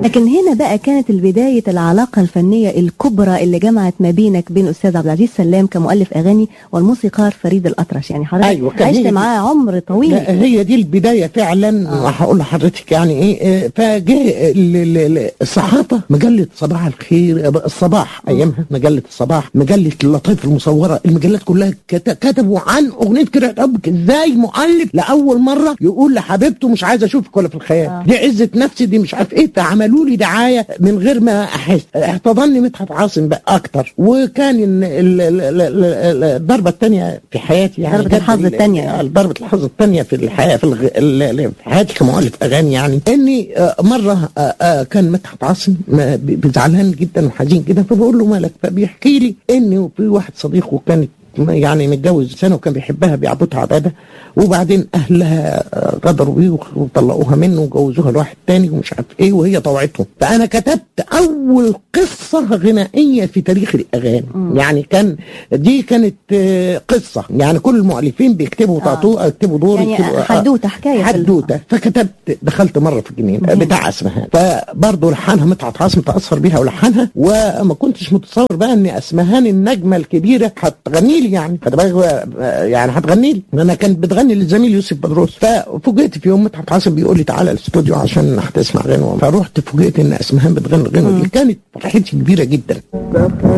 لكن هنا بقى كانت البداية العلاقة الفنية الكبرى اللي جمعت ما بينك بين أستاذ عبد العزيز سلام كمؤلف أغاني والموسيقار فريد الأطرش يعني حضرتك أيوة، كان عشت هي- معاه عمر طويل لا هي دي البدايه فعلا آه. هقول لحضرتك يعني ايه آه، فجه ال- ال- ال- الصحافه مجله صباح الخير آه، الصباح ايامها مجله الصباح مجله اللطيف المصوره المجلات كلها كت- كتبوا عن اغنيه كده ربك ازاي مؤلف لاول مره يقول لحبيبته مش عايز اشوفك ولا في الخيال آه. دي عزه نفسي دي مش عارف ايه فعملوا لي دعايه من غير ما احس احتضني مدحت عاصم بقى اكتر وكان ال- ال- ال- ال- ال- الضربه الثانيه في حياتي يعني ضربة جد الحظ ال- التانية. آه، ضربة الحظ الثانية في الحياة في, الغ... ال- ال- في حياتي كمؤلف أغاني يعني إني آه، مرة آه، آه، كان مدحت عاصم ما- ب- زعلان جدا وحزين جدا فبقول له مالك فبيحكي لي إنه في واحد صديقه كانت يعني متجوز سنة وكان بيحبها بيعبدها عبادة وبعدين أهلها آه، غدروا بيه وطلقوها منه وجوزوها لواحد تاني ومش عارف إيه وهي طوعتهم فأنا كتبت أول قصة غنائية في تاريخ الأغاني يعني كان دي كانت آه، قصة يعني كل المؤلفين بيكتبوا آه. تعطوه يكتبوا دور يعني يكتبوا- آه، حدوتة حكاية في ال- حدوته فكتبت دخلت مره في الجنين بتاع اسمهان فبرضه لحنها مدحت عاصم تاثر بيها ولحنها وما كنتش متصور بقى ان اسمهان النجمه الكبيره هتغني لي يعني خد بالك آه، يعني هتغني لي انا كانت بتغني للزميل يوسف بدروس ففوجئت في يوم مدحت عاصم بيقول لي تعالى الاستوديو عشان هتسمع غنوه فروحت فوجئت ان اسمهان بتغني الغنوه دي كانت فرحتي كبيره جدا